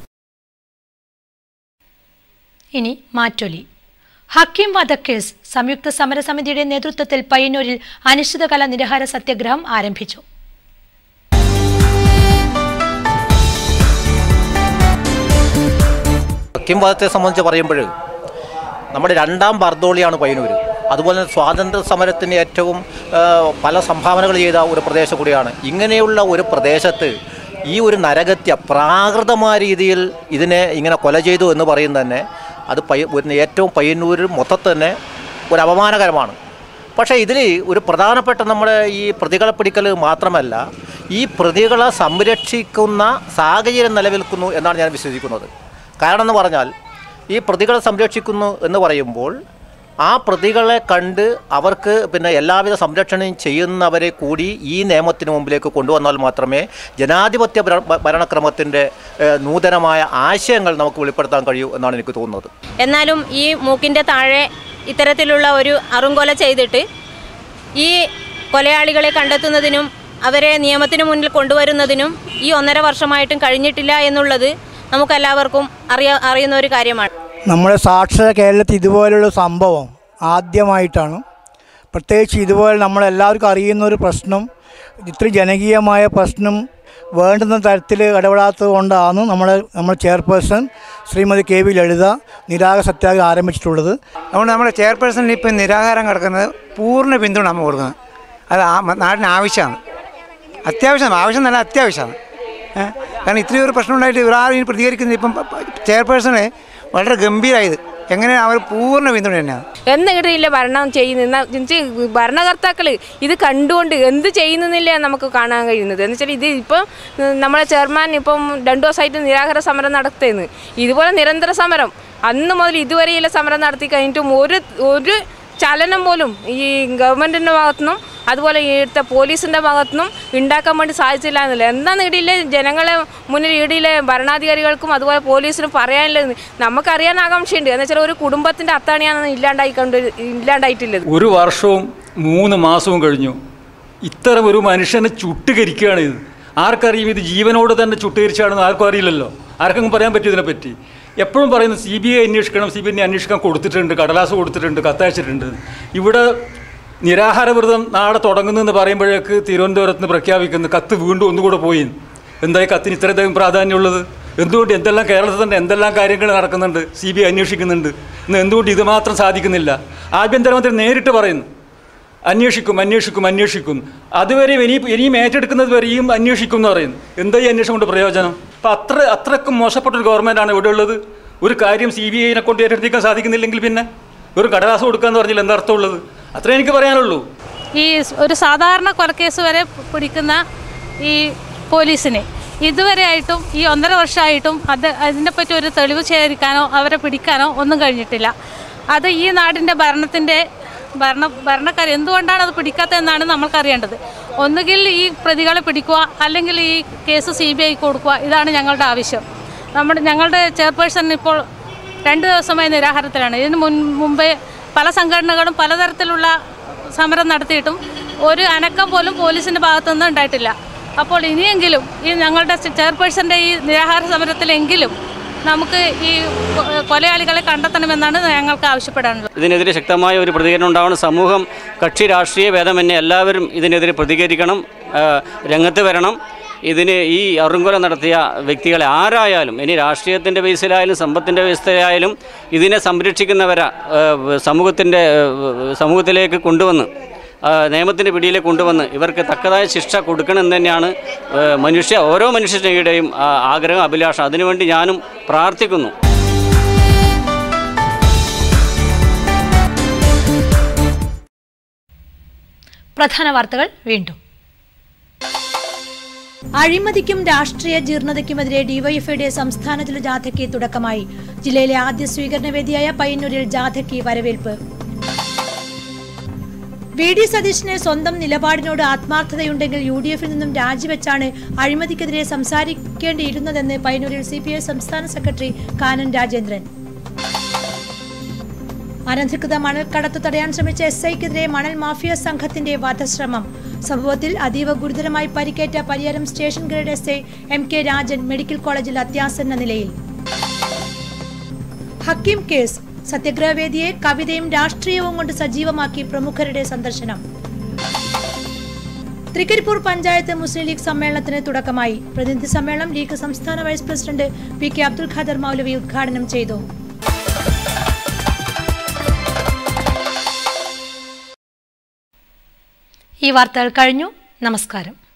ഇനി മാറ്റൊലി ഹക്കിം വധക്കേസ് സംയുക്ത സമരസമിതിയുടെ നേതൃത്വത്തിൽ പയ്യന്നൂരിൽ അനിശ്ചിതകാല നിരാഹാര സത്യാഗ്രഹം ആരംഭിച്ചു ഹക്കിം വധത്തെ സംബന്ധിച്ച് പറയുമ്പോൾ നമ്മുടെ രണ്ടാം ബർദോളിയാണ് പയ്യന്നൂർ അതുപോലെ തന്നെ സ്വാതന്ത്ര്യ സമരത്തിന് ഏറ്റവും ആ, പല സംഭാവനകൾ ചെയ്ത ഒരു പ്രദേശം കൂടിയാണ് ഇങ്ങനെയുള്ള ഒരു പ്രദേശത്ത് ഈ ഒരു നരകത്യ പ്രാകൃതമായ രീതിയിൽ ഇതിനെ ഇങ്ങനെ കൊല ചെയ്തു എന്ന് പറയുന്നത് തന്നെ അത് പയ്യ ഒരു ഏറ്റവും പയ്യന്നൂർ മൊത്തത്തിൽ തന്നെ ഒരു അപമാനകരമാണ് പക്ഷേ ഇതിൽ ഒരു പ്രധാനപ്പെട്ട നമ്മുടെ ഈ പ്രതികളെ പിടിക്കൽ മാത്രമല്ല ഈ പ്രതികളെ സംരക്ഷിക്കുന്ന സാഹചര്യം നിലനിൽക്കുന്നു എന്നാണ് ഞാൻ വിശ്വസിക്കുന്നത് കാരണം എന്ന് പറഞ്ഞാൽ ഈ പ്രതികളെ സംരക്ഷിക്കുന്നു എന്ന് പറയുമ്പോൾ ആ പ്രതികളെ കണ്ട് അവർക്ക് പിന്നെ എല്ലാവിധ സംരക്ഷണയും ചെയ്യുന്നവരെ കൂടി ഈ നിയമത്തിന് മുമ്പിലേക്ക് കൊണ്ടുവന്നാൽ മാത്രമേ ജനാധിപത്യ ഭര- ഭരണക്രമത്തിൻ്റെ ഏഹ്, നൂതനമായ ആശയങ്ങൾ നമുക്ക് വെളിപ്പെടുത്താൻ കഴിയൂ എന്നാണ് എനിക്ക് തോന്നുന്നത് എന്നാലും ഈ മൂക്കിൻ്റെ താഴെ ഇത്തരത്തിലുള്ള ഒരു അറുങ്കൊല ചെയ്തിട്ട് ഈ കൊലയാളികളെ കണ്ടെത്തുന്നതിനും അവരെ നിയമത്തിന് മുന്നിൽ കൊണ്ടുവരുന്നതിനും ഈ ഒന്നര വർഷമായിട്ടും കഴിഞ്ഞിട്ടില്ല എന്നുള്ളത് നമുക്കെല്ലാവർക്കും അറിയ അറിയുന്ന ഒരു കാര്യമാണ് നമ്മുടെ സാക്ഷര കേരളത്തിൽ ഇതുപോലുള്ള സംഭവം ആദ്യമായിട്ടാണ് പ്രത്യേകിച്ച് ഇതുപോലെ നമ്മളെല്ലാവർക്കും അറിയുന്ന ഒരു പ്രശ്നം ഇത്ര ജനകീയമായ പ്രശ്നം വേണ്ടുന്ന തരത്തിൽ ഇടപെടാത്തത് കൊണ്ടാണ് നമ്മുടെ നമ്മുടെ chairperson Shrimati K V Lalitha നിരാക സത്യാഗ്രഹം ആരംഭിച്ചിട്ടുള്ളത് അതുകൊണ്ട് നമ്മുടെ ചെയർപേഴ്സൺ ഇപ്പോൾ നിരാഹാരം കിടക്കുന്നത് പൂർണ്ണ പിന്തുണ നമ്മൾ കൊടുക്കുന്നത് അത് ആ മ- നാടിന് ആവശ്യമാണ് അത്യാവശ്യം ആവശ്യം നല്ല അത്യാവശ്യമാണ് ഏ? കാരണം ഇത്രയും ഒരു പ്രശ്നം ഉണ്ടായിട്ട് ഇവരാരും ഇനി പ്രതികരിക്കുന്നത് ഇപ്പം ചെയർപേഴ്സണ് വളരെ ഗംഭീരമായത് എങ്ങനെ അവർ പൂർണ്ണ പിന്തുണ തന്നെയാണ് എന്നിടയില്ല ഭരണം ചെയ്യുന്ന ഭരണകർത്താക്കൾ ഇത് കണ്ടുകൊണ്ട് എന്ത് ചെയ്യുന്നില്ല നമുക്ക് കാണാൻ കഴിയുന്നത് എന്ന് വെച്ചാൽ ഇത് ഇപ്പം ഉം, നമ്മളെ ചെയർമാൻ ഇപ്പം രണ്ടു ദിവസമായിട്ട് നിരാഹാര സമരം നടത്തുന്നത് ഇതുപോലെ നിരന്തര സമരം അന്ന് മുതൽ ഇതുവരെയുള്ള സമരം നടത്തി കഴിഞ്ഞിട്ടും ഒരു ഒരു ചലനം പോലും ഈ ഗവൺമെൻറ്റിൻ്റെ ഭാഗത്തുനിന്നും അതുപോലെ ഇവിടുത്തെ പോലീസിൻ്റെ ഭാഗത്തുനിന്നും ഉണ്ടാക്കാൻ വേണ്ടി സാധിച്ചില്ല എന്നില്ല എന്താണ് ഇടയിലെ ജനങ്ങളെ മുന്നിൽ ഇടയിലെ ഭരണാധികാരികൾക്കും അതുപോലെ പോലീസിനും പറയാനുള്ളത് നമുക്കറിയാൻ ആകാംക്ഷയുണ്ട് എന്ന് വെച്ചാൽ ഒരു കുടുംബത്തിൻ്റെ അത്താണിയാണ് ഇല്ലാണ്ടായിക്കൊണ്ട് ഇല്ലാണ്ടായിട്ടില്ലത് ഒരു വർഷവും മൂന്ന് മാസവും കഴിഞ്ഞു ഇത്തരം ഒരു മനുഷ്യനെ ചുട്ടുകരിക്കുകയാണ് ഇത് ആർക്കറിയും ഇത് ജീവനോട് തന്നെ ചുട്ടുകരിച്ചാണെന്ന് ആർക്കും അറിയില്ലല്ലോ ആർക്കെങ്കിലും പറയാൻ പറ്റും ഇതിനെപ്പറ്റി എപ്പോഴും പറയുന്നത് സി ബി ഐ അന്വേഷിക്കണം സി ബി ഐ അന്വേഷിക്കാൻ കൊടുത്തിട്ടുണ്ട് കടലാസ് കൊടുത്തിട്ടുണ്ട് കത്തയച്ചിട്ടുണ്ട് ഇവിടെ നിരാഹാര വ്രതം നാളെ തുടങ്ങുന്നെന്ന് പറയുമ്പോഴേക്ക് തിരുവനന്തപുരത്ത് നിന്ന് പ്രഖ്യാപിക്കുന്നു കത്ത് വീണ്ടും ഒന്നുകൂടെ പോയി എന്തായി കത്തിന് ഇത്രയധികം പ്രാധാന്യമുള്ളത് എന്തുകൊണ്ട് എന്തെല്ലാം കേരളത്തിൽ തന്നെ എന്തെല്ലാം കാര്യങ്ങൾ നടക്കുന്നുണ്ട് സി ബി ഐ അന്വേഷിക്കുന്നുണ്ട് ഇന്ന് എന്തുകൊണ്ട് ഇത് മാത്രം സാധിക്കുന്നില്ല ആഭ്യന്തരമന്ത്രി നേരിട്ട് പറയുന്നു അന്വേഷിക്കും അന്വേഷിക്കും അന്വേഷിക്കും അതുവരെ ഇനി ഇനിയും ഏറ്റെടുക്കുന്നത് വരെയും അന്വേഷിക്കും എന്ന് പറയുന്നു എന്താ ഈ അന്വേഷണം കൊണ്ട് പ്രയോജനം അപ്പം അത്ര അത്രക്കും മോശപ്പെട്ട ഒരു ഗവൺമെൻറ്റാണ് ഇവിടെ ഉള്ളത് ഒരു കാര്യം സി ബി ഐനെ കൊണ്ട് ഏറ്റെടുക്കാൻ സാധിക്കുന്നില്ലെങ്കിൽ പിന്നെ ഒരു കടലാസ് കൊടുക്കാന്ന് പറഞ്ഞാൽ എന്താ അർത്ഥമുള്ളത് അത്രേ എനിക്ക് പറയാനുള്ളൂ ഈ സ് ഒരു സാധാരണ കൊലക്കേസ് വരെ പിടിക്കുന്ന ഈ പോലീസിനെ ഇതുവരെ ആയിട്ടും ഈ ഒന്നര വർഷമായിട്ടും അത് അതിനെപ്പറ്റി ഒരു തെളിവ് ശേഖരിക്കാനോ അവരെ പിടിക്കാനോ ഒന്നും കഴിഞ്ഞിട്ടില്ല അത് ഈ നാടിൻ്റെ ഭരണത്തിൻ്റെ ഭരണ ഭരണക്കാർ എന്തുകൊണ്ടാണ് അത് പിടിക്കാത്തതെന്നാണ് നമ്മൾക്കറിയേണ്ടത് ഒന്നുകിൽ ഈ പ്രതികളെ പിടിക്കുക അല്ലെങ്കിൽ ഈ കേസ് സി ബി ഐക്ക് കൊടുക്കുക ഇതാണ് ഞങ്ങളുടെ ആവശ്യം നമ്മുടെ ഞങ്ങളുടെ ചെയർപേഴ്സൺ ഇപ്പോൾ രണ്ട് ദിവസമായി നിരാഹാരത്തിലാണ് ഇതിന് മുൻ മുമ്പേ പല സംഘടനകളും പലതരത്തിലുള്ള സമരം നടത്തിയിട്ടും ഒരു അനക്കം പോലും പോലീസിൻ്റെ ഭാഗത്തുനിന്ന് ഉണ്ടായിട്ടില്ല അപ്പോൾ ഇനിയെങ്കിലും ഈ ഞങ്ങളുടെ ചെയർപേഴ്സൻ്റെ ഈ നിരാഹാര സമരത്തിലെങ്കിലും നമുക്ക് ഈ കൊ- കൊലയാളികളെ കണ്ടെത്തണമെന്നാണ് ഞങ്ങൾക്ക് ആവശ്യപ്പെടാനുള്ളത് ഇതിനെതിരെ ശക്തമായ ഒരു പ്രതികരണം ഉണ്ടാവണം സമൂഹം കക്ഷി രാഷ്ട്രീയ ഭേദമന്യേ എല്ലാവരും ഇതിനെതിരെ പ്രതികരിക്കണം ആ, രംഗത്ത് വരണം ഇതിന് ഈ അറുങ്കൊല നടത്തിയ വ്യക്തികളെ ആരായാലും ഇനി രാഷ്ട്രീയത്തിൻ്റെ ബേസിലായാലും സമ്പത്തിൻ്റെ ബേസിലായാലും ഇതിനെ സംരക്ഷിക്കുന്നവരെ സമൂഹത്തിൻ്റെ സമൂഹത്തിലേക്ക് കൊണ്ടുവന്ന് ആ, നിയമത്തിൻ്റെ പിടിയിലേക്ക് കൊണ്ടുവന്ന് ഇവർക്ക് തക്കതായ ശിക്ഷ കൊടുക്കണമെന്ന് തന്നെയാണ് ആ, മനുഷ്യ ഓരോ മനുഷ്യരുടെയും ആ, ആഗ്രഹം അഭിലാഷം അതിനുവേണ്ടി ഞാനും പ്രാർത്ഥിക്കുന്നു പ്രധാന വാർത്തകൾ വീണ്ടും അഴിമതിക്കും രാഷ്ട്രീയ ജീർണതയ്ക്കുമെതിരെ ഡിവൈഎഫ്ഐയുടെ സംസ്ഥാനതല ജാഥയ്ക്ക് തുടക്കമായി ജില്ലയിലെ ആദ്യ സ്വീകരണ വേദിയായ പയ്യന്നൂരിൽ ജാഥയ്ക്ക് വരവേൽപ്പ് വി ഡി സതീശന് സ്വന്തം നിലപാടിനോട് ആത്മാർത്ഥതയുണ്ടെങ്കിൽ യു ഡി എഫിൽ നിന്നും രാജിവെച്ചാണ് അഴിമതിക്കെതിരെ സംസാരിക്കേണ്ടിയിരുന്നതെന്ന് പയ്യന്നൂരിൽ സി പി ഐ സംസ്ഥാന സെക്രട്ടറി കാനൻ രാജേന്ദ്രൻ അനധികൃത മണൽ കടത്ത് തടയാൻ ശ്രമിച്ച എസ് ഐക്കെതിരെ മണൽ മാഫിയ സംഘത്തിന്റെ വധശ്രമം സംഭവത്തിൽ അതീവ ഗുരുതരമായി പരിക്കേറ്റ Pariyaram station grade S I M K Rajan medical കോളേജിൽ അത്യാസന്ന നിലയിൽ ഹക്കീം കേസ് സത്യഗ്രഹവേദിയെ കവിതയും രാഷ്ട്രീയവും കൊണ്ട് സജീവമാക്കി പ്രമുഖരുടെ സന്ദർശനം തൃക്കരിപ്പൂർ പഞ്ചായത്ത് മുസ്ലിം ലീഗ് സമ്മേളനത്തിന് തുടക്കമായി പ്രതിനിധി സമ്മേളനം ലീഗ് സംസ്ഥാന vice president P K Abdul Khader മൗലവി ഉദ്ഘാടനം ചെയ്തു ഈ വാർത്തകൾ കഴിഞ്ഞു നമസ്കാരം